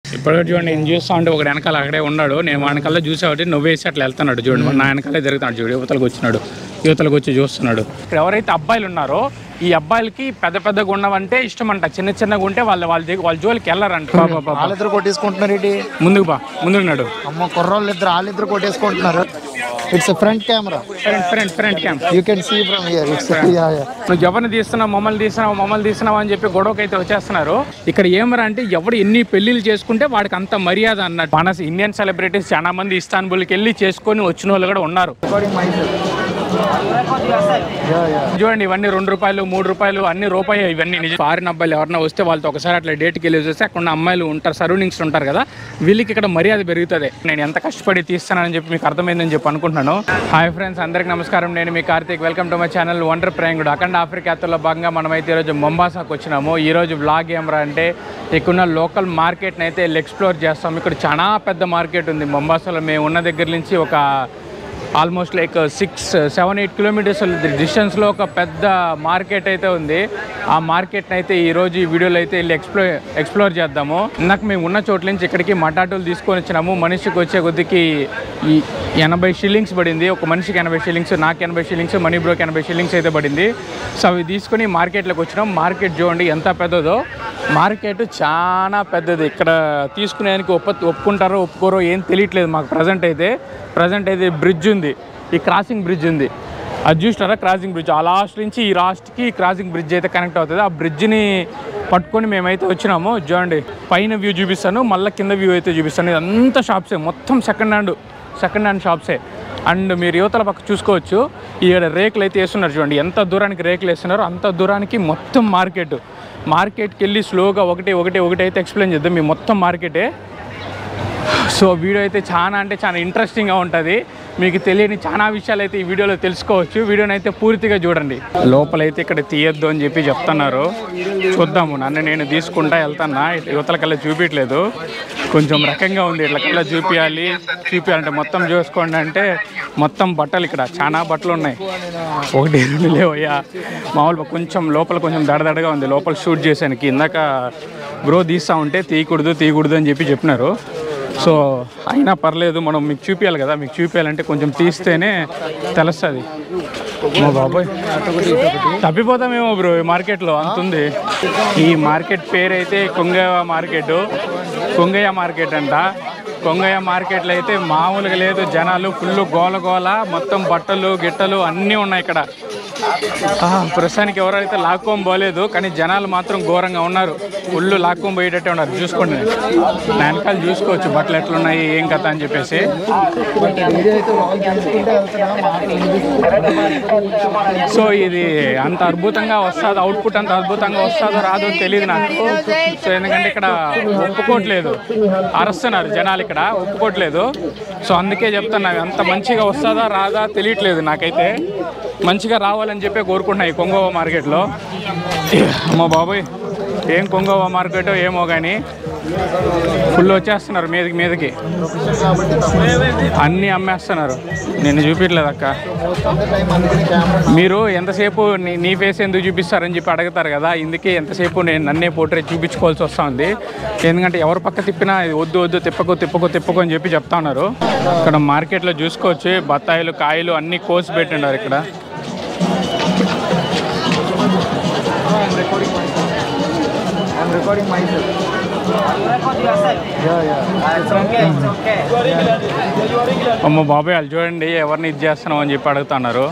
ఇప్పుడు చూడండి నేను చూస్తా ఉంటే ఒక వెనకాల అక్కడే ఉన్నాడు నేను వెనకాల చూసేవాటి నువ్వేసి అట్లా వెళ్తున్నాడు చూడండి మన నా వెనకాలే జరుగుతున్నాడు చూడు యువతలకు వచ్చినాడు యువతలకు వచ్చి చూస్తున్నాడు ఇక్కడ ఎవరైతే అబ్బాయిలు ఉన్నారో ఈ అబ్బాయిలకి పెద్ద పెద్దగా ఉన్నవంటే ఇష్టం అంట చిన్న చిన్నగా ఉంటే వాళ్ళ వాళ్ళ దగ్గర వాళ్ళ జోలికి వెళ్ళారంట బా, బా, బా, బా. వాళ్ళిద్దరు కొట్టేసుకుంటున్నారు ఏంటి ముందుకు బా ముందుకు నాడు అమ్మ కుర్రోళ్ళు ఇద్దరు వాళ్ళిద్దరు కొట్టేసుకుంటున్నారు it's front camera front front front camp you can see from here it's yeah yeah నువ్వు ఎవరిని తీస్తున్నావు మమ్మల్ని తీస్తున్నావు మమ్మల్ని తీస్తున్నావు అని చెప్పి గొడవకి అయితే వచ్చేస్తున్నారు ఇక్కడ ఏమరా అంటే ఎవడు ఎన్ని పెళ్లిళ్ళు చేసుకుంటే వాడికి అంత మర్యాద అన్నట్టు మన ఇండియన్ సెలబ్రిటీస్ చాలా మంది ఇస్తాన్బుల్కి వెళ్ళి చేసుకొని వచ్చిన వాళ్ళు కూడా ఉన్నారు యా యా చూడండి ఇవన్నీ రెండు రూపాయలు మూడు రూపాయలు అన్ని రూపాయి ఇవన్నీ నిజం ఫారిన్ అబ్బాయిలు ఎవరైనా వస్తే వాళ్ళతో ఒకసారి అట్లా డేట్కి వెళ్ళి చూస్తే అక్కడ ఉన్న అమ్మాయిలు ఉంటారు సరౌండింగ్స్ ఉంటారు కదా వీళ్ళకి ఇక్కడ మర్యాద పెరుగుతుంది నేను ఎంత కష్టపడి తీస్తానని చెప్పి మీకు అర్థమైందని చెప్పి అనుకుంటున్నాను హాయ్ ఫ్రెండ్స్ అందరికీ నమస్కారం నేను మీ Karthik welcome to my channel wonder ప్రయాంగుడు అఖండ ఆఫ్రికాతో భాగంగా మనమైతే ఈరోజు మొంబాసాకు వచ్చినాము ఈ రోజు బ్లాగ్ ఏమరా అంటే ఇక్కడున్న లోకల్ మార్కెట్ని అయితే ఎక్స్ప్లోర్ చేస్తాం ఇక్కడ చాలా పెద్ద మార్కెట్ ఉంది మొంబాసాలో మేము ఉన్న దగ్గర నుంచి ఒక almost like six seven eight kilometres డిస్టెన్స్లో ఒక పెద్ద మార్కెట్ అయితే ఉంది ఆ మార్కెట్ని అయితే ఈరోజు ఈ వీడియోలో అయితే వెళ్ళి ఎక్స్ప్లో ఎక్స్ప్లోర్ చేద్దాము ఇందాక మేము ఉన్న చోట్ల నుంచి ఇక్కడికి మటాటోలు తీసుకొని వచ్చినాము మనిషికి వచ్చే కొద్దికి ఈ ఎనభై షిల్లింగ్స్ పడింది ఒక మనిషికి ఎనభై షిల్లింగ్స్ నాకు ఎనభై షిల్లింగ్స్ మనీ బ్రోకి ఎనభై షిల్లింగ్స్ అయితే పడింది సో అవి తీసుకొని మార్కెట్లోకి వచ్చినాం మార్కెట్ చూడండి ఎంత పెద్దదో మార్కెట్ చాలా పెద్దది ఇక్కడ తీసుకునేదానికి ఒప్ప ఒప్పుకుంటారో ఒప్పుకోరో ఏం తెలియట్లేదు మాకు ప్రజెంట్ అయితే ప్రజెంట్ అయితే బ్రిడ్జ్ ఉంది ఈ క్రాసింగ్ బ్రిడ్జ్ ఉంది అది చూసినారా క్రాసింగ్ బ్రిడ్జ్ ఆ లాస్ట్ నుంచి ఈ లాస్ట్కి క్రాసింగ్ బ్రిడ్జ్ అయితే కనెక్ట్ అవుతుంది ఆ బ్రిడ్జ్ని పట్టుకొని మేమైతే వచ్చినాము చూడండి పైన వ్యూ చూపిస్తాను మళ్ళీ కింద వ్యూ అయితే చూపిస్తాను ఇదంతా షాప్సే మొత్తం సెకండ్ హ్యాండ్ సెకండ్ హ్యాండ్ షాప్సే అండ్ మీరు యువతల పక్క చూసుకోవచ్చు ఇక్కడ రేకులు అయితే వేస్తున్నారు చూడండి ఎంత దూరానికి రేకులు వేస్తున్నారో అంత దూరానికి మొత్తం మార్కెట్ మార్కెట్కి వెళ్ళి స్లోగా ఒకటి ఒకటి ఒకటి అయితే ఎక్స్ప్లెయిన్ చేద్దాం మీ మొత్తం మార్కెటే సో వీడియో అయితే చాలా అంటే చాలా ఇంట్రెస్టింగ్గా ఉంటుంది మీకు తెలియని చాలా విషయాలు అయితే ఈ వీడియోలో తెలుసుకోవచ్చు వీడియోని అయితే పూర్తిగా చూడండి లోపలైతే ఇక్కడ తీయొద్దు అని చెప్పి చెప్తున్నారు చూద్దాము నన్ను నేను తీసుకుంటా వెళ్తానా యువతల కల్లా చూపించలేదు కొంచెం రకంగా ఉంది ఇట్లా కల్లా చూపించాలి చూపించాలంటే మొత్తం చూసుకోండి అంటే మొత్తం బట్టలు ఇక్కడ చాలా బట్టలు ఉన్నాయి ఒకటి రెండు లేవయ్యా మామూలుగా కొంచెం లోపల కొంచెం దడదడగా ఉంది లోపల షూట్ చేశానికి ఇందాక బ్రో తీస్తా ఉంటే తీయకూడదు తీయకూడదు అని చెప్పి చెప్పినారు సో అయినా పర్లేదు మనం మీకు చూపించాలి కదా మీకు చూపించాలంటే కొంచెం తీస్తేనే తెలుస్తుంది మా బాబాయ్ తప్పిపోతామేమో బ్రో ఈ మార్కెట్లో అంత ఉంది ఈ మార్కెట్ పేరు అయితే కొంగయ్య మార్కెట్ కొంగయ్య మార్కెట్ అంట కొంగయ్య మార్కెట్లో అయితే మామూలుగా లేదు జనాలు ఫుల్ గోల గోల మొత్తం బట్టలు గిట్టలు అన్నీ ఉన్నాయి ఇక్కడ ఆ, ప్రస్తుతానికి ఎవరైతే లాక్కోని పోలేదు కానీ జనాలు మాత్రం ఘోరంగా ఉన్నారు ఫుల్ లాక్కొని పోయేటట్టే ఉన్నారు చూసుకోండి నా వెనకాల చూసుకోవచ్చు బట్టలు ఎట్లున్నాయి ఏం కథ అని చెప్పేసి వీడియో అయితే వాళ్ళు తీసుకుంటే వెళ్తున్నా మాటలు వినిపిస్తుంది. సో ఇది అంత అద్భుతంగా వస్తుందో అవుట్పుట్ అంత అద్భుతంగా వస్తుందో రాదో తెలియదు నాకు సో ఎందుకంటే ఇక్కడ ఒప్పుకోవట్లేదు అరుస్తున్నారు జనాలు ఇక్కడ ఒప్పుకోవట్లేదు సో అందుకే చెప్తున్నా అంత మంచిగా వస్తుందా రాదా తెలియట్లేదు నాకైతే మంచిగా రావాలని చెప్పి కోరుకుంటున్నా ఈ కొంగోవ మార్కెట్లో అమ్మో బాబోయ్ ఏం కొంగోవ మార్కెటో ఏమో కానీ ఫుల్ వచ్చేస్తున్నారు మీదకి మీదకి అన్నీ అమ్మేస్తున్నారు నేను చూపించలేదు అక్క అంత టైం అందుకని కెమెరా మీరు ఎంతసేపు నీ నీ ఫేస్ ఎందుకు చూపిస్తారని చెప్పి అడుగుతారు కదా ఇందుకే ఎంతసేపు నేను నన్నే పోర్ట్రేట్ చూపించుకోవాల్సి వస్తుంది ఎందుకంటే ఎవరు పక్క తిప్పినా ఇది వద్దు వద్దు తిప్పకు తిప్పకు తిప్పకు అని చెప్పి చెప్తా ఉన్నారు ఇక్కడ మార్కెట్లో చూసుకోవచ్చు బత్తాయిలు కాయలు అన్నీ కోసి పెట్టిండారు ఇక్కడ I'm recording myself. Yeah, yeah. అమ్మ బాబాయ్ వాళ్ళు చూడండి ఎవరిని ఇది చేస్తున్నావు అని చెప్పి అడుగుతున్నారు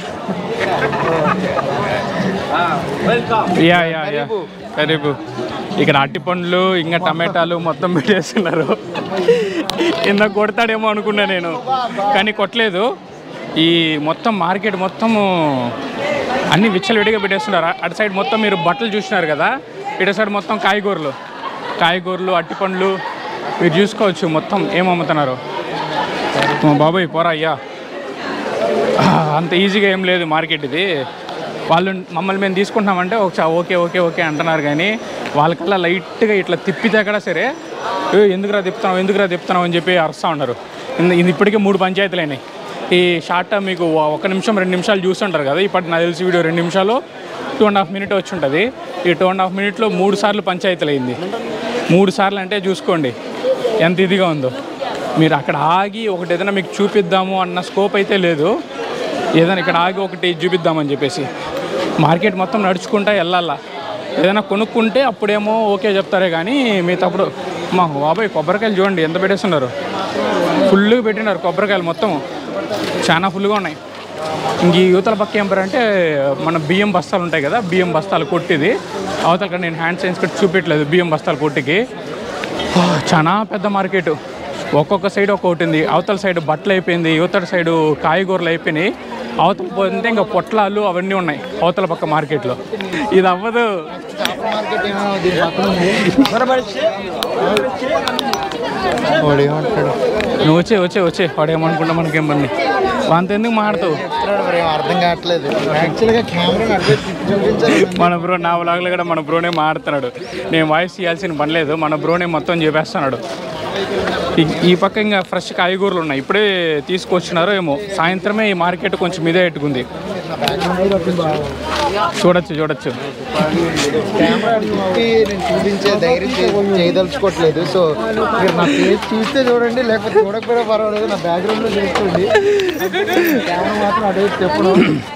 యా యా యా కరీబు ఇక్కడ అట్టి పండ్లు ఇంకా టమాటాలు మొత్తం పెట్టేస్తున్నారు కింద కొడతాడేమో అనుకున్నా నేను కానీ కొట్టలేదు ఈ మొత్తం మార్కెట్ మొత్తము అన్ని విచ్చలవిడిగా పెట్టేస్తున్నారు అటు సైడ్ మొత్తం మీరు బట్టలు చూసినారు కదా ఇటు సైడ్ మొత్తం కాయగూరలు కాయగూరలు అట్టిపండ్లు మీరు చూసుకోవచ్చు మొత్తం ఏం అమ్ముతున్నారు మా బాబాయ్ పోరా అయ్యా ఆ, అంత ఈజీగా ఏం లేదు మార్కెట్ ఇది వాళ్ళు మమ్మల్ని మేము తీసుకుంటున్నామంటే ఒకసారి ఓకే ఓకే ఓకే అంటున్నారు కానీ వాళ్ళకల్లా లైట్గా ఇట్లా తిప్పితే కూడా సరే "ఏ, ఎందుకురా తిప్పుతున్నావు ఎందుకురా తిప్పుతున్నావు అని చెప్పి అరుస్తూ ఉన్నారు ఇంద- ఇది ఇప్పటికే మూడు పంచాయతీలు అయినాయి ఈ షార్ట్ మీకు ఒక నిమిషం రెండు నిమిషాలు చూస్తుంటారు కదా ఇప్పటి నాకు తెలిసి వీడియో రెండు నిమిషాలు టూ అండ్ హాఫ్ మినిట్ వచ్చి ఉంటుంది ఈ టూ అండ్ హాఫ్ మినిట్లో మూడు సార్లు పంచాయతీలు అయింది మూడు సార్లు అంటే చూసుకోండి ఎంత ఇదిగా ఉందో మీరు అక్కడ ఆగి ఒకటి ఏదైనా మీకు చూపిద్దాము అన్న స్కోప్ అయితే లేదు ఏదైనా ఇక్కడ ఆగి ఒకటి చూపిద్దామని చెప్పేసి మార్కెట్ మొత్తం నడుచుకుంటా వెళ్ళాలా ఏదైనా కొనుక్కుంటే అప్పుడేమో ఓకే చెప్తారే కానీ మిగతాప్పుడు మా బాబాయ్ కొబ్బరికాయలు చూడండి ఎంత పెట్టేస్తున్నారు ఫుల్గా పెట్టినారు కొబ్బరికాయలు మొత్తం చాలా ఫుల్గా ఉన్నాయి ఇంక ఈ యువతల పక్క ఏం పేరు అంటే మన బియ్యం బస్తాలు ఉంటాయి కదా బియ్యం బస్తాలు కొట్టిది అవతల నేను హ్యాండ్ సైన్స్ కట్టి చూపించలేదు బియ్యం బస్తాలు కొట్టికి ఓ, చాలా పెద్ద మార్కెట్ ఒక్కొక్క సైడ్ ఒక్కొక్కటి ఉంది అవతల సైడ్ బట్టలు అయిపోయింది యువతల సైడు కాయగూరలు అయిపోయినాయి అవతల పోతే ఇంకా పొట్లాలు అవన్నీ ఉన్నాయి అవతల పక్క మార్కెట్లో ఇది అవ్వదు మార్కెట్ ఏమో దీని పక్కన ఉంది వాడు ఏమంటాడు నువ్వు వచ్చే వచ్చే వచ్చే వాడు ఏమనుకుంటా మనకేం పని అంత ఎందుకు మాడతావు చెప్తున్నాడు మరి ఏం అర్థం కావట్లేదు యాక్చువల్గా కెమెరా అడ్డే చూపించాలి మన బ్రో నా వ్లాగ్లో కూడా మన బ్రోనే మాడుతున్నాడు నేను వాయిస్ చేయాల్సిన పని లేదు మన బ్రోనే మొత్తం చెప్పేస్తున్నాడు ఈ- ఈ పక్క ఇంకా ఫ్రెష్ కాయగూరలు ఉన్నాయి ఇప్పుడే తీసుకొచ్చినారో ఏమో సాయంత్రమే ఈ మార్కెట్ కొంచెం ఇదే పెట్టుకుంది చూడొచ్చు చూడొచ్చు కెమెరా పెట్టి నేను చూపించే ధైర్యం చే- చేయదలుచుకోవట్లేదు సో మీరు నా పేజ్ చూస్తే చూడండి లేకపోతే చూడకపోయినా పర్వాలేదు నా బ్యాక్గ్రౌండ్లో చూసుకోండి కెమెరా మాత్రం అదే చెప్పడం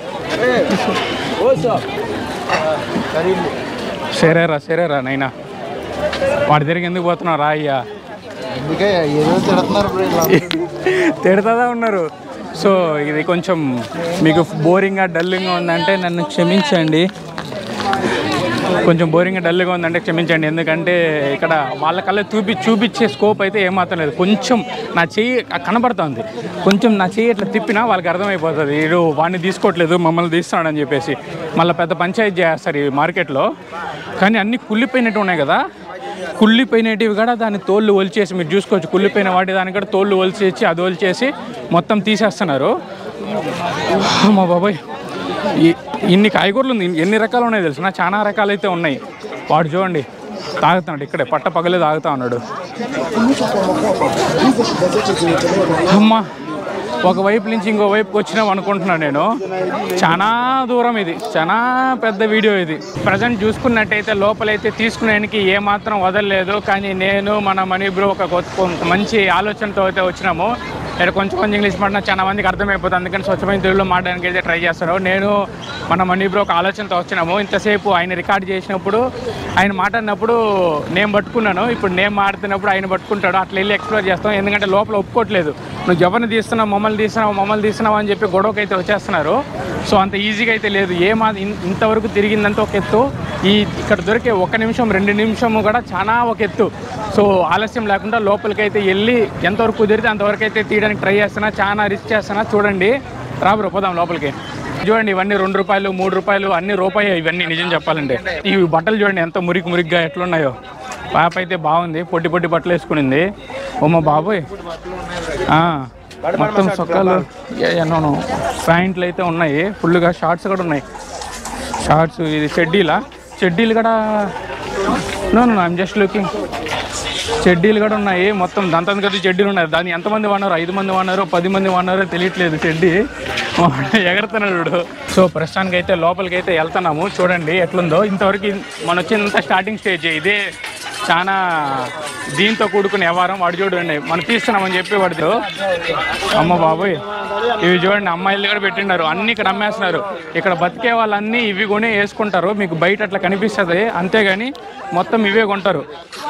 సరేరా సరేరా నైనా వాడి దగ్గరికి ఎందుకు పోతున్నావు రా అయ్యా అందుకే ఏదో తిడుతున్నారు బ్రో ఇలా తిడతాదా ఉన్నారు సో ఇది కొంచెం మీకు బోరింగ్గా డల్లింగ్గా ఉందంటే నన్ను క్షమించండి కొంచెం బోరింగ్గా డల్గా ఉందంటే క్షమించండి ఎందుకంటే ఇక్కడ వాళ్ళకల్లా చూపి చూపించే స్కోప్ అయితే ఏమాత్రం లేదు కొంచెం నా చెయ్యి కనబడుతుంది కొంచెం నా చెయ్యి ఇట్లా తిప్పినా వాళ్ళకి అర్థమైపోతుంది వీడు వాడిని తీసుకోవట్లేదు మమ్మల్ని తీస్తున్నాడని చెప్పేసి మళ్ళీ పెద్ద పంచాయతీ చేస్తారు ఈ మార్కెట్లో కానీ అన్నీ కుళ్ళిపోయినట్టు ఉన్నాయి కదా కుళ్ళిపోయినటివి కూడా దాన్ని తోళ్ళు ఒలిచేసి మీరు చూసుకోవచ్చు కుళ్ళిపోయిన వాటి దాన్ని కూడా తోళ్ళు ఒలిచేసి అది ఒలిచేసి మొత్తం తీసేస్తున్నారు మా బాబాయ్ ఈ- ఇన్ని కాయగూరలు ఉంది ఎన్ని రకాలు ఉన్నాయి తెలుసు నా చాలా రకాలు అయితే ఉన్నాయి వాడు చూడండి తాగుతున్నాడు ఇక్కడే పట్ట పగలే తాగుతా ఉన్నాడు అమ్మా ఒక వైపు నుంచి ఇంకో వైపుకి వచ్చినాం అనుకుంటున్నాను నేను చాలా దూరం ఇది చాలా పెద్ద వీడియో ఇది ప్రజెంట్ చూసుకున్నట్టయితే లోపలైతే తీసుకునేనికి ఏమాత్రం వదలలేదు కానీ నేను మన మనీ బ్రో ఒక కొత్త- కొంత మంచి ఆలోచనతో అయితే వచ్చినాము ఇక్కడ కొంచెం కొంచెం ఇంగ్లీష్ మాట్లాడినా చాలా మందికి అర్థమైపోతుంది అందుకని స్వచ్ఛమైన తెలుగులో మాట్లాడడానికి అయితే ట్రై చేస్తారు నేను మన మనీ బ్రో ఒక ఆలోచనతో వచ్చినాము ఇంతసేపు ఆయన రికార్డ్ చేసినప్పుడు ఆయన మాట్లాడినప్పుడు నేను పట్టుకున్నాను ఇప్పుడు నేను మాడుతున్నప్పుడు ఆయన పట్టుకుంటాడు అట్లా వెళ్ళి ఎక్స్ప్లోర్ చేస్తాం ఎందుకంటే లోపల ఒప్పుకోవట్లేదు నువ్వు ఎవరిని తీస్తున్నావు మమ్మల్ని తీస్తున్నావు మమ్మల్ని తీస్తున్నావు అని చెప్పి గొడవకి అయితే వచ్చేస్తున్నారు సో అంత ఈజీగా అయితే లేదు ఏ మా ఇన్- ఇంతవరకు తిరిగిందంతా ఒక ఎత్తు ఈ ఇక్కడ దొరికే ఒక నిమిషం రెండు నిమిషము కూడా చాలా ఒక ఎత్తు సో ఆలస్యం లేకుండా లోపలికైతే వెళ్ళి ఎంతవరకు కుదిరితే అంతవరకు అయితే తీయడానికి ట్రై చేస్తున్నా చాలా రిస్క్ చేస్తున్నా చూడండి రాబరు పోదాం లోపలికి చూడండి ఇవన్నీ రెండు రూపాయలు మూడు రూపాయలు అన్ని రూపాయి ఇవన్నీ నిజం చెప్పాలంటే ఈ బట్టలు చూడండి ఎంత మురికి మురికిగా ఎట్లున్నాయో పాప అయితే బాగుంది పొట్టి పొట్టి బట్టలు వేసుకునింది ఓ మా బాబోయ్ ఆ, మొత్తం సొక్కాలు ఎన్నో ప్యాంట్లు అయితే ఉన్నాయి ఫుల్గా షార్ట్స్ కూడా ఉన్నాయి షార్ట్స్ ఇది చెడ్డీలా చెడ్డీలు కూడా no no I'm just looking చెడ్డీలు కూడా ఉన్నాయి మొత్తం దంతం కదా చెడ్డీలు ఉన్నాయి దాన్ని ఎంతమంది వాడినారు ఐదు మంది వాడినారో పది మంది వాడినారో తెలియట్లేదు చెడ్డీ వాడు ఎగరుతున్నాడు వీడు. సో ప్రస్తుతానికి అయితే లోపలికి అయితే వెళ్తున్నాము చూడండి ఎట్లుందో ఇంతవరకు ఇన్- మన వచ్చినంత స్టార్టింగ్ స్టేజ్ ఇదే చాలా దీంతో కూడుకున్న వ్యవహారం వాడు చూడండి మనం తీస్తున్నామని చెప్పి వాడితో అమ్మ బాబోయ్ ఇవి చూడండి అమ్మాయిలు కూడా పెట్టినారు అన్ని ఇక్కడ అమ్మేస్తున్నారు ఇక్కడ బతికే వాళ్ళన్నీ ఇవి కొనే వేసుకుంటారు మీకు బయట అట్లా కనిపిస్తుంది అంతేగాని మొత్తం ఇవే కొంటారు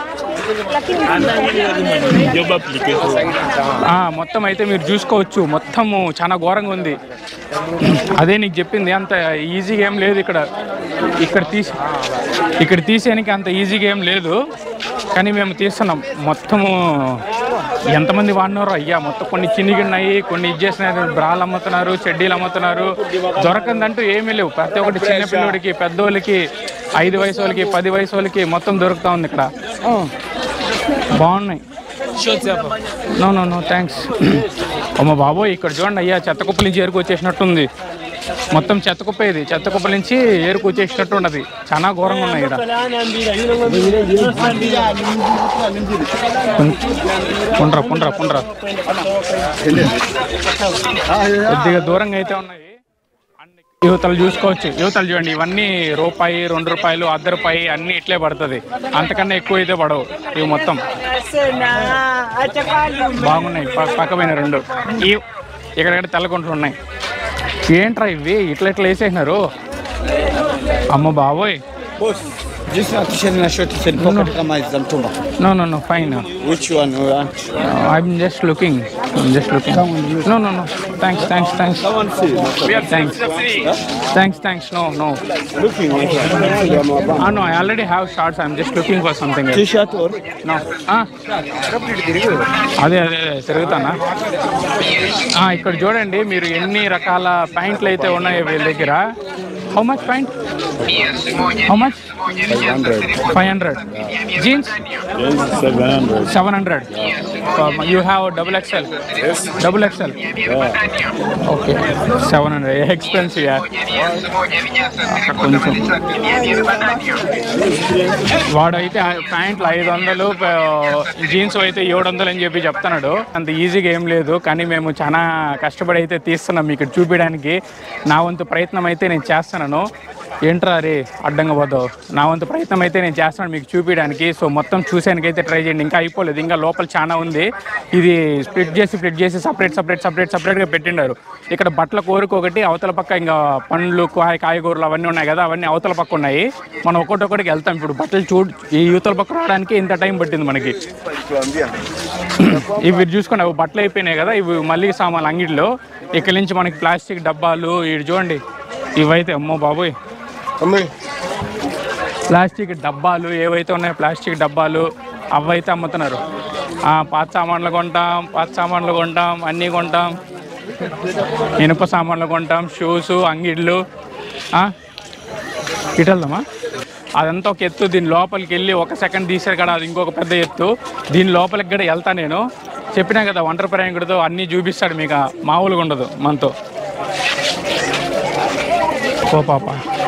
ఆ, మొత్తం అయితే మీరు చూసుకోవచ్చు మొత్తము చాలా ఘోరంగా ఉంది అదే నీకు చెప్పింది అంత ఈజీగా ఏం లేదు ఇక్కడ ఇక్కడ తీసి ఇక్కడ తీసేయడానికి అంత ఈజీగా ఏం లేదు కానీ మేము తీస్తున్నాం మొత్తము ఎంతమంది వాడినారో అయ్యా మొత్తం కొన్ని చినిగిన్నాయి కొన్ని ఇచ్చేసినారు బ్రాలు అమ్ముతున్నారు చెడ్డీలు అమ్ముతున్నారు దొరకందంటూ ఏమీ లేవు ప్రతి ఒక్కటి చిన్న పిల్లోడికి పెద్దోళ్ళకి ఐదు వయసు వాళ్ళకి పది వయసు వాళ్ళకి మొత్తం దొరుకుతా ఉంది ఇక్కడ బాగున్నాయి నో నో నో థ్యాంక్స్ అమ్మ బాబోయ్ ఇక్కడ చూడండి అయ్యా చెత్త కుప్పల నుంచి ఏరుకు వచ్చేసినట్టుంది మొత్తం చెత్త కుప్ప ఇది చెత్త కుప్పల నుంచి ఏరుకు వచ్చేసినట్టు ఉన్నది చాలా ఘోరంగా ఉన్నాయి ఇక్కడ పుండ్రా పుండ్రా పుండ్రా కొద్దిగా దూరంగా అయితే ఉన్నాయి అండ్ యువతలు చూసుకోవచ్చు యువతలు చూడండి ఇవన్నీ రూపాయి రెండు రూపాయలు అర్ధ రూపాయి అన్నీ ఇట్లే పడుతుంది అంతకన్నా ఎక్కువ అయితే పడవు ఇవి మొత్తం బాగున్నాయి ప- పక్కమైన రెండు ఈ ఇక్కడ తెల్లగుంటలు ఉన్నాయి ఏంట్రా ఇవి ఇట్లా ఇట్లా వేసేసినారు అమ్మ బాబోయ్ This one t-shirt and a shirt is in pocket kama is Zantumba. No no no fine Which one you want? I'm just looking just looking no no no thanks thanks thanks Come and see. Thanks thanks thanks no no Looking at Ah, no, I already have shorts. I'm just looking for something else. T-shirt or No. Ah. అదే అదే అదే తిరుగుతానా ఆ, ఇక్కడ చూడండి మీరు ఎన్ని రకాల ప్యాంట్లు అయితే ఉన్నాయో వీళ్ళ దగ్గర how much pant how much five hundred jeans seven hundred you have double XL double XL okay seven hundred expensive కొంచెం వాడైతే ఆ ప్యాంట్లు ఐదు వందలు ప- జీన్స్ అయితే ఏడు వందలు అని చెప్పి చెప్తున్నాడు అంత ఈజీగా ఏం లేదు కానీ మేము చాలా కష్టపడి అయితే తీస్తున్నాం మీకు చూపించడానికి నా వంతు ప్రయత్నం అయితే నేను చేస్తున్నాను ఏంట్రా రే అడ్డంగా పోతావు నా వంతు ప్రయత్నం అయితే నేను చేస్తున్నాను మీకు చూపించడానికి సో మొత్తం చూసానికైతే ట్రై చేయండి ఇంకా అయిపోలేదు ఇంకా లోపల చాలా ఉంది ఇది స్ప్లిట్ చేసి స్ప్లిట్ చేసి సపరేట్ సపరేట్ సపరేట్ సపరేట్గా పెట్టిండారు ఇక్కడ బట్టల కోరిక ఒకటి అవతల పక్క ఇంకా పండ్లు కాయ కాయగూరలు అవన్నీ ఉన్నాయి కదా అవన్నీ అవతల పక్క ఉన్నాయి మనం ఒక్కొక్కటికి వెళ్తాం ఇప్పుడు బట్టలు చూడు ఈ యువతల పక్క రావడానికి ఇంత టైం పట్టింది మనకి ఇవి మీరు చూసుకోండి అవి బట్టలు అయిపోయినాయి కదా ఇవి మళ్ళీ సామాన్లు అంగిడిలో ఇక్కడ నుంచి మనకి ప్లాస్టిక్ డబ్బాలు ఇవి చూడండి ఇవైతే అమ్మో బాబోయ్ ప్లాస్టిక్ డబ్బాలు ఏవైతే ఉన్నాయో ప్లాస్టిక్ డబ్బాలు అవైతే అమ్ముతున్నారు ఆ, పాత సామాన్లు కొంటాం పాత సామాన్లు కొంటాం అన్నీ కొంటాం ఇనుప సామాన్లు కొంటాం షూస్ అంగిళ్ళు ఆ, ఇటు వెళ్దామా అదంతా ఒక ఎత్తు దీని లోపలికి వెళ్ళి ఒక సెకండ్ తీసారు కదా అది ఇంకొక పెద్ద ఎత్తు దీని లోపలికి కూడా వెళ్తా నేను చెప్పినా కదా ఒంటరి ప్రయాణికుడితో అన్నీ చూపిస్తాడు మీకు మామూలుగా ఉండదు మనతో ఓ పాప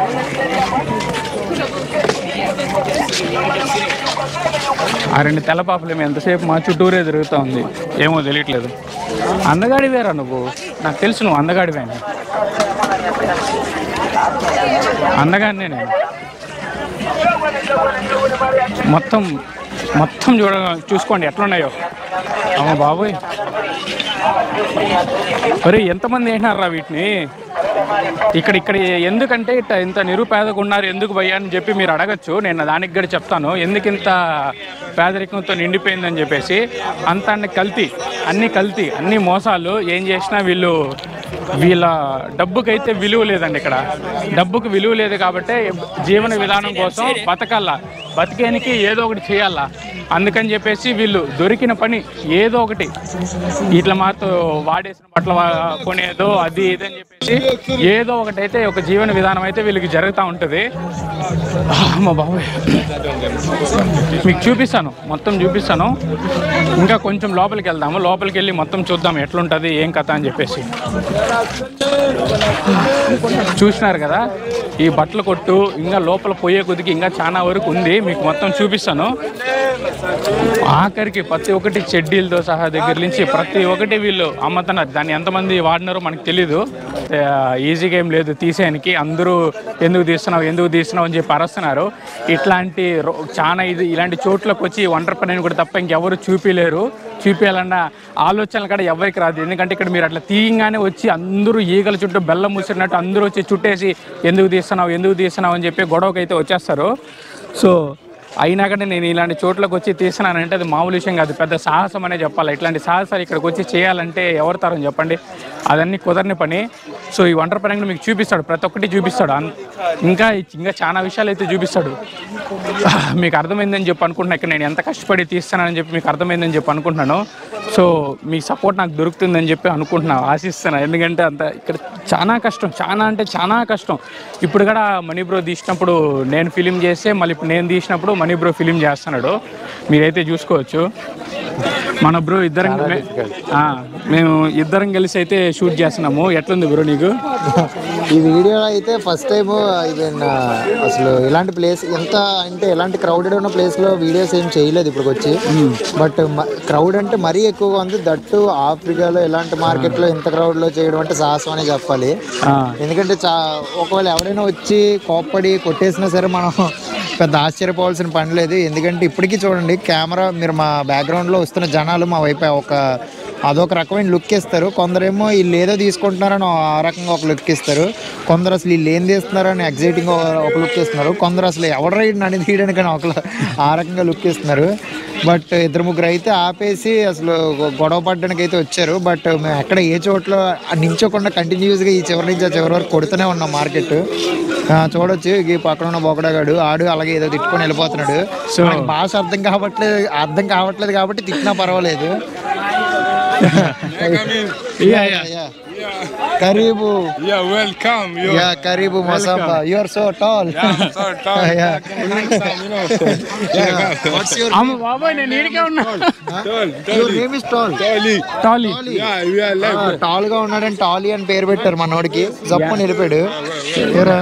ఆ రెండు తెల్ల పాపలు ఎంతసేపు మా చుట్టూరే తిరుగుతూ ఉంది ఏమో తెలియట్లేదు అందగాడివేరా నువ్వు నాకు తెలుసు నువ్వు అందగాడివే అని అందగాడినే నేను మొత్తం మొత్తం చూడ చూసుకోండి ఎట్లున్నాయో అమ్మ బాబోయ్ ఒరే ఎంతమంది వేసినారా వీటిని ఇక్కడ ఇక్కడ ఎందుకంటే ఇట్ట ఇంత నిరుపేదగా ఉన్నారు ఎందుకు భయ్యా అని చెప్పి మీరు అడగచ్చు నేను దానికి కూడా చెప్తాను ఎందుకు ఇంత పేదరికంతో నిండిపోయిందని చెప్పేసి అంత అన్ని కల్తీ అన్ని కల్తీ అన్ని మోసాలు ఏం చేసినా వీళ్ళు వీళ్ళ డబ్బుకైతే విలువ లేదండి ఇక్కడ డబ్బుకు విలువ లేదు కాబట్టి జీవన విధానం కోసం బతకాలా బతికేనికి ఏదో ఒకటి చేయాలా అందుకని చెప్పేసి వీళ్ళు దొరికిన పని ఏదో ఒకటి ఇట్లా మాతో వాడేసిన బట్టలు వా- కొనేదో అది ఇది అని చెప్పేసి ఏదో ఒకటైతే ఒక జీవన విధానం అయితే వీళ్ళకి జరుగుతూ ఉంటుంది మా బాబాయ్ మీకు చూపిస్తాను మొత్తం చూపిస్తాను ఇంకా కొంచెం లోపలికి వెళ్దాము లోపలికి వెళ్ళి మొత్తం చూద్దాం ఎట్లుంటుంది ఏం కథ అని చెప్పేసి చూసినారు కదా ఈ బట్టల కొట్టు ఇంకా లోపల పోయే కొద్దికి ఇంకా చాలా వరకు ఉంది మీకు మొత్తం చూపిస్తాను ఆఖరికి ప్రతి ఒక్కటి చెడ్డీలతో సహా దగ్గర నుంచి ప్రతి ఒక్కటి వీళ్ళు అమ్ముతున్నారు దాన్ని ఎంతమంది వాడినారో మనకు తెలీదు ఆ, ఈజీగా ఏం లేదు తీసేయడానికి అందరూ ఎందుకు తీస్తున్నావు ఎందుకు తీస్తున్నావు అని చెప్పి అరుస్తున్నారు ఇట్లాంటి రో- చాలా ఇది ఇలాంటి చోట్లకు వచ్చి ఒంటరి పని కూడా తప్ప ఇంకెవరు చూపించలేరు చూపించాలన్న ఆలోచనలు కూడా ఎవరికి రాదు ఎందుకంటే ఇక్కడ మీరు అట్లా తీయంగానే వచ్చి అందరూ ఈగల చుట్టూ బెల్లం ముసిరినట్టు అందరూ వచ్చి చుట్టేసి ఎందుకు తీస్తున్నావు ఎందుకు తీస్తున్నావు అని చెప్పి గొడవకి అయితే వచ్చేస్తారు సో అయినా కానీ నేను ఇలాంటి చోట్లకు వచ్చి తీస్తున్నానంటే అది మామూలు విషయం కాదు పెద్ద సాహసం అనే చెప్పాలి ఇట్లాంటి సాహసాలు ఇక్కడికి వచ్చి చేయాలంటే ఎవరు తరం చెప్పండి అదన్నీ కుదరని పని సో ఈ ఒంటరి పని మీకు చూపిస్తాడు ప్రతి ఒక్కటి చూపిస్తాడు అన్- ఇంకా ఇంకా చాలా విషయాలు అయితే చూపిస్తాడు మీకు అర్థమైందని చెప్పి అనుకుంటున్నా ఇక్కడ నేను ఎంత కష్టపడి తీస్తానని చెప్పి మీకు అర్థమైందని చెప్పి అనుకుంటున్నాను సో మీ సపోర్ట్ నాకు దొరుకుతుందని చెప్పి అనుకుంటున్నా ఆశిస్తున్నా ఎందుకంటే అంత ఇక్కడ చాలా కష్టం చాలా అంటే చాలా కష్టం ఇప్పుడు కూడా మనీ బ్రో తీసినప్పుడు నేను ఫిలిం చేస్తే మళ్ళీ ఇప్పుడు నేను తీసినప్పుడు మనీ బ్రో ఫిలిం చేస్తున్నాడు మీరైతే చూసుకోవచ్చు మన బ్రో ఇద్దరం మే- ఆ, మేము ఇద్దరం కలిసి అయితే షూట్ చేస్తున్నాము ఎట్లుంది బ్రో నీకు ఈ వీడియో అయితే ఫస్ట్ టైం ఈవెన్ అసలు ఇలాంటి ప్లేస్ ఎంత అంటే ఎలాంటి క్రౌడెడ్ ఉన్న ప్లేస్లో వీడియోస్ ఏం చేయలేదు ఇప్పుడు వచ్చి బట్ క్రౌడ్ అంటే మరీ ఎక్కువగా ఉంది దట్టు ఆఫ్రికాలో ఇలాంటి మార్కెట్లో ఇంత క్రౌడ్లో చేయడం అంటే సాహసం అనే చెప్పాలి ఎందుకంటే చా ఒకవేళ ఎవరైనా వచ్చి కోప్పడి కొట్టేసినా సరే మనం పెద్ద ఆశ్చర్యపోవాల్సిన పని లేదు ఎందుకంటే ఇప్పటికీ చూడండి కెమెరా మీరు మా బ్యాక్గ్రౌండ్లో వస్తున్న జనాలు మా వైపు ఒక అదొక రకమైన లుక్ ఇస్తారు కొందరేమో వీళ్ళు ఏదో తీసుకుంటున్నారని ఆ రకంగా ఒక లుక్ ఇస్తారు కొందరు అసలు వీళ్ళు ఏం తీస్తున్నారని ఎగ్జైటింగ్ ఒక లుక్ ఇస్తున్నారు కొందరు అసలు ఎవడ రైడ్ నన్ను తీయడానికి ఒక ఆ రకంగా లుక్ ఇస్తున్నారు బట్ ఇద్దరు ముగ్గురు అయితే ఆపేసి అసలు గొడవ పడడానికి అయితే వచ్చారు బట్ మేము ఎక్కడ ఏ చోట్ల నించోకుండా కంటిన్యూస్గా ఈ చివరి నుంచి ఆ చివరి వరకు కొడుతూనే ఉన్నాం మార్కెట్ చూడొచ్చు ఈ పక్కన ఉన్న బొకడగాడు ఆడు అలాగే ఏదో తిట్టుకొని వెళ్ళిపోతున్నాడు సో భాష అర్థం కావట్లేదు అర్థం కావట్లేదు కాబట్టి తిట్టినా పర్వాలేదు Yeah. కరీబు Yeah, welcome. You యా కరీబు మసాబా you are so tall so tall. Yeah. you know. What's your అమ్మ బాబాయ్ నేను ఈడికే ఉన్నా Tall, your name is tall Tolly. Tolly Yeah, we are live. Tall గా ఉన్నాడని టాలీ అని పేరు పెట్టారు మనోడికి జప్పని వెళ్ళిపోయాడు ఏరా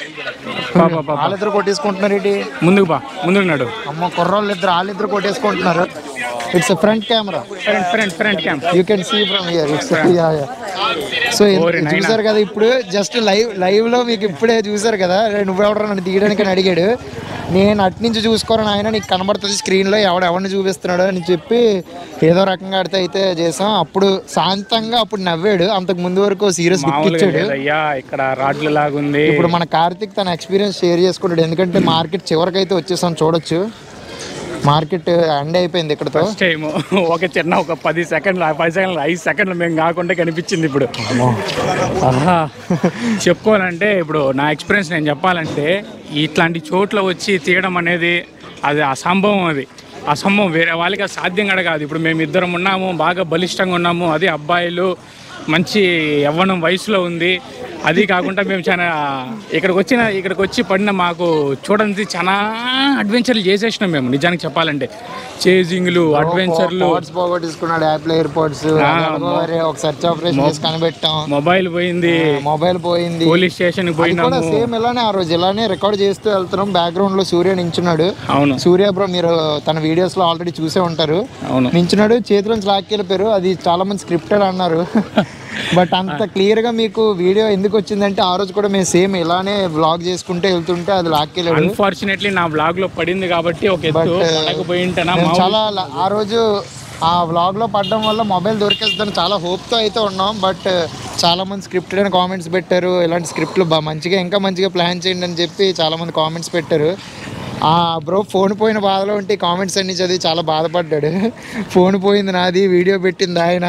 పాపా పాపా వాళ్ళిద్దరు కొట్టేసుకుంటున్నారు ఏంటి ముందుకు బా ముందుకు నడు అమ్మ కుర్రోళ్ళు ఇద్దరు వాళ్ళిద్దరు కొట్టేసుకుంటున్నారు it's front camera front front front camp you can see from here it's yeah yeah so ఓరి నాయనా. చూసారు కదా ఇప్పుడు జస్ట్ లైవ్ లైవ్ లో మీకు ఇప్పుడే చూసారు కదా నువ్వెవడరా నన్ను తీయడానికి అని అడిగాడు నేను అటు నుంచి చూసుకోరని ఆయన నీకు కనబడుతుంది స్క్రీన్ లో ఎవడు ఎవరిని చూపిస్తున్నాడు అని చెప్పి ఏదో రకంగా ఆడితే అయితే చేసాం అప్పుడు శాంతంగా అప్పుడు నవ్వాడు అంతకు ముందు వరకు సీరియస్ లుక్ మామూలుగా ఇచ్చాడు లేదయ్యా ఇక్కడ రాడ్లు లాగుంది ఇప్పుడు మన కార్తిక్ తన ఎక్స్పీరియన్స్ షేర్ చేసుకుంటాడు ఎందుకంటే మార్కెట్ చివరికి అయితే వచ్చేసాం చూడొచ్చు మార్కెట్ ఎండ్ అయిపోయింది ఇక్కడతో ఫస్ట్ టైం ఒక చిన్న ఒక పది సెకండ్లు పది సెకండ్లు ఐదు సెకండ్లు మేము కాకుండా కనిపించింది ఇప్పుడు ఆహా. చెప్పుకోవాలంటే ఇప్పుడు నా ఎక్స్పీరియన్స్ నేను చెప్పాలంటే ఇట్లాంటి చోట్ల వచ్చి తీయడం అనేది అది అసంభవం అది అసంభవం వేరే వాళ్ళకి అది సాధ్యం కూడా కాదు ఇప్పుడు మేము ఇద్దరం ఉన్నాము బాగా బలిష్టంగా ఉన్నాము అది అబ్బాయిలు మంచి యవ్వనం వయసులో ఉంది అది కాకుండా మేము చాలా ఇక్కడికి వచ్చిన ఇక్కడికి వచ్చి పడిన మాకు చూడండి చాలా అడ్వెంచర్లు చేసేసినాం మేము నిజానికి చెప్పాలంటే చేజింగ్లు అడ్వెంచర్లు పోర్ట్స్ పోగొట్టేసుకున్నాడు యాప్లో ఎయిర్పోర్ట్స్ ఒక సెర్చ్ ఆపరేషన్ చేసి కనిపెట్టాం మొబైల్ పోయింది మొబైల్ పోయింది పోలీస్ స్టేషన్ అది కూడా పోయినాము సేమ్ ఇలానే ఆ రోజు ఇలానే రికార్డ్ చేస్తూ వెళ్తున్నాం బ్యాక్గ్రౌండ్ లో సూర్య నించున్నాడు అవును సూర్య బ్రో మీరు తన వీడియోస్ లో ఆల్రెడీ చూసే ఉంటారు అవును నించున్నాడు చేతిలోంచి లాక్కెళ్ళిపోయారు అది చాలా మంది స్క్రిప్టెడ్ అన్నారు బట్ అంత క్లియర్ గా మీకు వీడియో ఎందుకు వచ్చిందంటే ఆ రోజు కూడా మేము సేమ్ ఇలానే వ్లాగ్ చేసుకుంటే వెళ్తుంటే అది లాక్కెళ్ళాడు అన్ఫార్చునేట్లీ నా బ్లాగ్ లో పడింది కాబట్టి ఒక ఎత్తు But, పడకపోయి ఉంటేనా మేము మా చాలా ల- ఆ రోజు ఆ వ్లాగ్ లో పడడం వల్ల మొబైల్ దొరికేస్తుందని చాలా hope తో అయితే ఉన్నాం బట్ చాలా మంది స్క్రిప్టెడ్ అని కామెంట్స్ పెట్టారు ఇలాంటి స్క్రిప్ట్లు బాగా మంచిగా ఇంకా మంచిగా ప్లాన్ చేయండి అని చెప్పి చాలా మంది కామెంట్స్ పెట్టారు ఆ బ్రో ఫోన్ పోయిన బాధలో ఉంటే కామెంట్స్ అన్ని చదివి చాలా బాధపడ్డాడు ఫోన్ పోయింది నాది వీడియో పెట్టింది ఆయన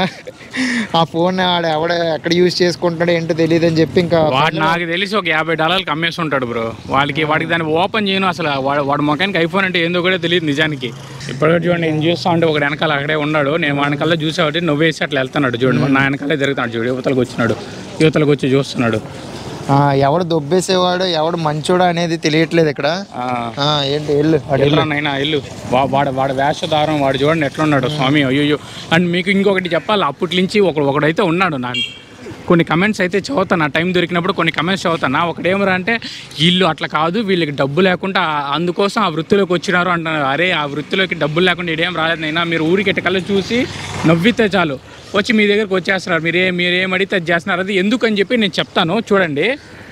ఆ ఫోన్ ఆడ ఎవడ ఎక్కడ యూజ్ చేసుకుంటున్నాడో ఏంటో తెలియదు అని చెప్పి ఇంకా వాడు నాకు తెలిసి ఒక యాభై డాలర్కి అమ్మేసి ఉంటాడు బ్రో వాళ్ళకి వాడికి దాన్ని ఓపెన్ చేయను అసలు వాడు వాడు మొఖానికి ఐఫోన్ అంటే ఏందో కూడా తెలియదు నిజానికి ఇప్పుడు చూడండి నేను చూస్తా ఉంటే ఒక వెనకాల అక్కడే ఉన్నాడు నేను వెనకాల చూసేవాటి నువ్వేసి అట్లా వెళ్తున్నాడు చూడండి మరి నా వెనకాలే జరుగుతున్నాడు చూడు యువతలకు వచ్చినాడు యువతలకు వచ్చి చూస్తున్నాడు ఆ, ఎవడు దొబ్బేసేవాడు ఎవడు మంచోడు అనేది తెలియట్లేదు ఇక్కడ ఆ, ఆ, ఏంటి వెళ్ళు అటు వెళ్ళు. వెళ్ళరా నైనా ఇల్లు వా- వాడు వాడు వేషధారం వాడు చూడండి ఎట్లున్నాడు స్వామి అయ్యో అండ్ మీకు ఇంకొకటి చెప్పాలి అప్పటి నుంచి ఒకడు ఒకడైతే ఉన్నాడు నా కొన్ని కమెంట్స్ అయితే చదువుతాను నా టైం దొరికినప్పుడు కొన్ని కమెంట్స్ చదువుతాను ఒకటేమరా అంటే వీళ్ళు అట్లా కాదు వీళ్ళకి డబ్బు లేకుండా ఆ- అందుకోసం ఆ వృత్తిలోకి వచ్చినారు అంటున్నారు అరే ఆ వృత్తిలోకి డబ్బులు లేకుండా ఇదేం రాలేదు నైనా మీరు ఊరికి ఎట్టకల్లా చూసి నవ్వితే చాలు వచ్చి మీ దగ్గరకు వచ్చేస్తున్నారు మీరే మీరేం అడిగితే అది చేస్తున్నారు అది ఎందుకని చెప్పి నేను చెప్తాను చూడండి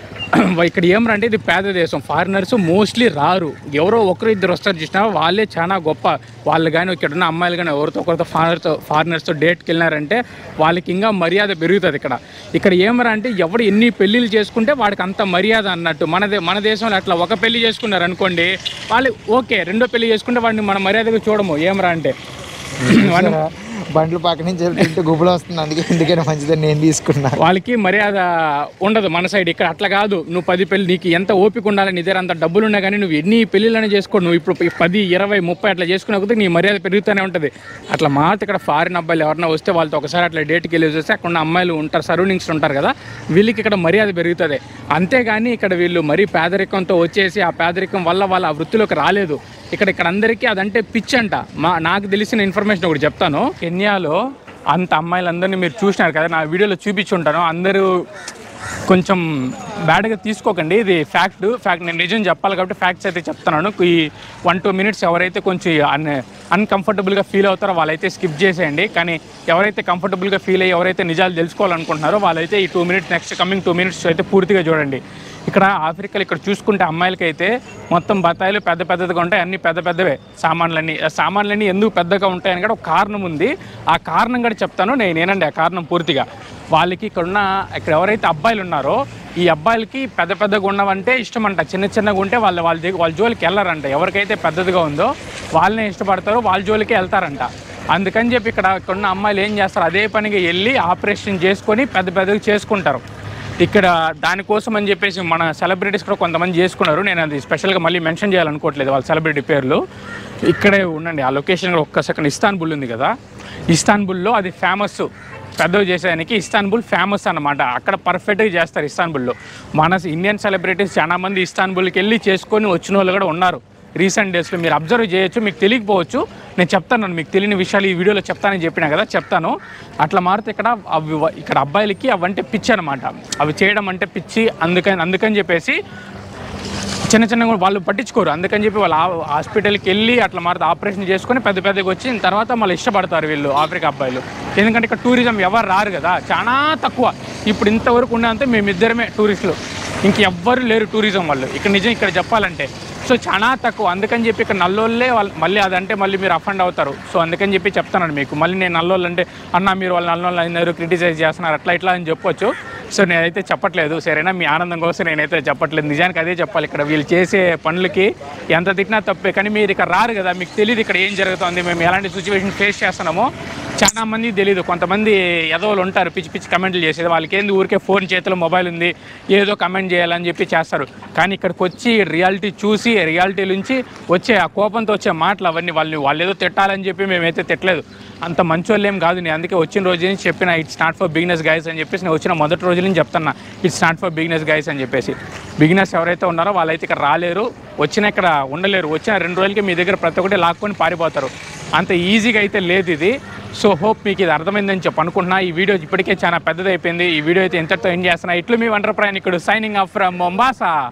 ఇక్కడ ఏమరా అంటే ఇది పేద దేశం ఫారినర్స్ మోస్ట్లీ రారు ఎవరో ఒకరు ఇద్దరు వస్తారు చూసినా వాళ్ళే చాలా గొప్ప వాళ్ళు కానీ ఇక్కడ ఉన్న అమ్మాయిలు కానీ ఎవరితో ఒకరితో ఫారినర్తో ఫారినర్స్తో డేట్కి వెళ్ళినారంటే వాళ్ళకి ఇంకా మర్యాద పెరుగుతుంది ఇక్కడ ఇక్కడ ఏమరా అంటే ఎవడు ఎన్ని పెళ్ళిళ్ళు చేసుకుంటే వాడికి అంత మర్యాద అన్నట్టు మన దే- మన దేశంలో అట్లా ఒక పెళ్లి చేసుకున్నారు అనుకోండి వాళ్ళు ఓకే రెండో పెళ్లి చేసుకుంటే వాడిని మన మర్యాదగా చూడము ఏమరా అంటే వాడిని చూసారా? బండ్లు పక్క నుంచి వెళ్తుంటే గుబులు వస్తుంది అందుకే ఎందుకైనా మంచిదని నేను తీసుకున్నా వాళ్ళకి మర్యాద ఉండదు మన సైడ్ ఇక్కడ అట్లా కాదు నువ్వు పది పెళ్లి నీకు ఎంత ఓపిక ఉండాలి నీ దగ్గర అంత డబ్బులు ఉన్నా కానీ నువ్వు ఎన్ని పెళ్ళిళ్ళని చేసుకో నువ్వు ఇప్పుడు పది ఇరవై ముప్పై అట్లా చేసుకునే కొద్దీ నీ మర్యాద పెరుగుతూనే ఉంటుంది అట్లా మాట ఇక్కడ ఫారిన్ అబ్బాయిలు ఎవరైనా వస్తే వాళ్ళతో ఒకసారి అట్లా డేట్కి వెళ్ళి చూస్తే అక్కడ ఉన్న అమ్మాయిలు ఉంటారు సరౌండింగ్స్ ఉంటారు కదా వీళ్ళకి ఇక్కడ మర్యాద పెరుగుతుంది అంతేగాని ఇక్కడ వీళ్ళు మరీ పేదరికంతో వచ్చేసి ఆ పేదరికం వల్ల వాళ్ళ ఆ వృత్తిలోకి రాలేదు ఇక్కడ ఇక్కడ అందరికీ అదంటే పిచ్ అంట మా నాకు తెలిసిన ఇన్ఫర్మేషన్ ఒకటి చెప్తాను కెన్యాలో అంత అమ్మాయిలందరినీ మీరు చూసినారు కదా నా వీడియోలో చూపించి ఉంటాను అందరూ కొంచెం బ్యాడ్గా తీసుకోకండి ఇది ఫ్యాక్ట్ ఫ్యాక్ట్ నేను నిజం చెప్పాలి కాబట్టి ఫ్యాక్ట్స్ అయితే చెప్తున్నాను ఈ వన్ టూ మినిట్స్ ఎవరైతే కొంచెం అన్ అన్కంఫర్టబుల్గా ఫీల్ అవుతారో వాళ్ళైతే స్కిప్ చేసేయండి కానీ ఎవరైతే కంఫర్టబుల్గా ఫీల్ అయ్యి ఎవరైతే నిజాలు తెలుసుకోవాలనుకుంటున్నారో వాళ్ళైతే ఈ two minutes next coming two minutes అయితే పూర్తిగా చూడండి ఇక్కడ ఆఫ్రికాలో ఇక్కడ చూసుకుంటే అమ్మాయిలకి అయితే మొత్తం బత్తాయిలు పెద్ద పెద్దదిగా ఉంటాయి అన్ని పెద్ద పెద్దవే సామాన్లన్నీ ఆ సామాన్లన్నీ ఎందుకు పెద్దగా ఉంటాయని కూడా ఒక కారణం ఉంది ఆ కారణం కూడా చెప్తాను నేను ఏనండి ఆ కారణం పూర్తిగా వాళ్ళకి ఇక్కడ ఉన్న ఇక్కడ ఎవరైతే అబ్బాయిలు ఉన్నారో ఈ అబ్బాయిలకి పెద్ద పెద్దగా ఉన్నవంటే ఇష్టం అంట చిన్న చిన్నగా ఉంటే వాళ్ళు వాళ్ళ దగ్గర వాళ్ళ జోలికి వెళ్ళారంట ఎవరికైతే పెద్దదిగా ఉందో వాళ్ళనే ఇష్టపడతారో వాళ్ళ జోలికి వెళ్తారంట అందుకని చెప్పి ఇక్కడ ఇక్కడ ఉన్న అమ్మాయిలు ఏం చేస్తారు అదే పనిగా వెళ్ళి ఆపరేషన్ చేసుకొని పెద్ద పెద్దగా చేసుకుంటారు ఇక్కడ దానికోసం అని చెప్పేసి మన సెలబ్రిటీస్ కూడా కొంతమంది చేసుకున్నారు నేను అది స్పెషల్గా మళ్ళీ మెన్షన్ చేయాలనుకోవట్లేదు వాళ్ళ సెలబ్రిటీ పేర్లు ఇక్కడే ఉండండి ఆ లొకేషన్ కూడా ఒక్క సెకండ్ ఇస్తాన్బుల్ ఉంది కదా ఇస్తాన్బుల్లో అది ఫేమస్ పెద్దవి చేసేదానికి ఇస్తాన్బుల్ ఫేమస్ అన్నమాట అక్కడ పర్ఫెక్ట్గా చేస్తారు ఇస్తాన్బుల్లో మన ఇండియన్ సెలబ్రిటీస్ చాలా మంది ఇస్తాన్బుల్కి వెళ్ళి చేసుకొని వచ్చిన వాళ్ళు కూడా ఉన్నారు రీసెంట్ డేస్లో మీరు అబ్జర్వ్ చేయొచ్చు మీకు తెలియకపోవచ్చు నేను చెప్తాను మీకు తెలియని విషయాలు ఈ వీడియోలో చెప్తానని చెప్పినా కదా చెప్తాను అట్లా మారితే ఇక్కడ అవి వ- ఇక్కడ అబ్బాయిలకి అవంటే పిచ్చి అనమాట అవి చేయడం అంటే పిచ్చి అందుకని అందుకని చెప్పేసి చిన్న చిన్న కూడా వాళ్ళు పట్టించుకోరు అందుకని చెప్పి వాళ్ళు ఆ- హాస్పిటల్కి వెళ్ళి అట్లా మారితే ఆపరేషన్ చేసుకొని పెద్ద పెద్దగా వచ్చిన తర్వాత మళ్ళీ ఇష్టపడతారు వీళ్ళు ఆఫ్రికా అబ్బాయిలు ఎందుకంటే ఇక్కడ టూరిజం ఎవరు రారు కదా చాలా తక్కువ ఇప్పుడు ఇంతవరకు ఉన్నంతే మేమిద్దరమే టూరిస్టులు ఇంక ఎవ్వరు లేరు టూరిజం వాళ్ళు ఇక్కడ నిజం ఇక్కడ చెప్పాలంటే సో చాలా తక్కువ అందుకని చెప్పి ఇక్కడ నల్లోళ్ళే వాళ్ళు మళ్ళీ అదంటే మళ్ళీ మీరు అఫండ్ అవుతారు సో అందుకని చెప్పి చెప్తానండి మీకు మళ్ళీ నేను నల్లోళ్ళు అంటే అన్న మీరు వాళ్ళు నల్లోళ్ళు అయినారు క్రిటిసైజ్ చేస్తున్నారు అట్లా ఇట్లా అని చెప్పొచ్చు సో నేనైతే చెప్పట్లేదు సరేనా మీ ఆనందం కోసం నేనైతే చెప్పట్లేదు నిజానికి అదే చెప్పాలి ఇక్కడ వీళ్ళు చేసే పనులకి ఎంత తిట్టినా తప్పే కానీ మీరు ఇక్కడ రారు కదా మీకు తెలియదు ఇక్కడ ఏం జరుగుతుంది మేము ఎలాంటి సిచ్యువేషన్ ఫేస్ చేస్తున్నామో చాలా మంది తెలియదు కొంతమంది ఎదవలు ఉంటారు పిచ్చి పిచ్చి కమెంట్లు చేసేది వాళ్ళకి ఏంది ఊరికే ఫోన్ చేతిలో మొబైల్ ఉంది ఏదో కమెంట్ చేయాలని చెప్పి చేస్తారు కానీ ఇక్కడికి వచ్చి రియాలిటీ చూసి రియాలిటీ నుంచి వచ్చే ఆ కోపంతో వచ్చే మాటలు అవన్నీ వాళ్ళు వాళ్ళు ఏదో తిట్టాలని చెప్పి మేమైతే తిట్టలేదు అంత మంచోళ్ళు ఏం కాదు నేను అందుకే వచ్చిన రోజు నుంచి చెప్పిన it's not for beginners guys అని చెప్పేసి నేను వచ్చిన మొదటి రోజు నుంచి చెప్తున్నా it's not for beginners guys అని చెప్పేసి బిగినెస్ ఎవరైతే ఉన్నారో వాళ్ళైతే ఇక్కడ రాలేరు వచ్చిన ఇక్కడ ఉండలేరు వచ్చిన రెండు రోజులకి మీ దగ్గర ప్రతి ఒక్కటి లాక్కొని పారిపోతారు అంత ఈజీగా అయితే లేదు ఇది సో హోప్ మీకు ఇది అర్థమైందని చెప్పి అనుకుంటున్నా ఈ వీడియో ఇప్పటికే చాలా పెద్దదైపోయింది ఈ వీడియో అయితే ఎంతటితో ఎండ్ చేస్తున్నా ఇట్లు మీ వండర్ ప్రయాణికుడు సైనింగ్ ఆఫ్ ఫ్రమ్ మొంబాసా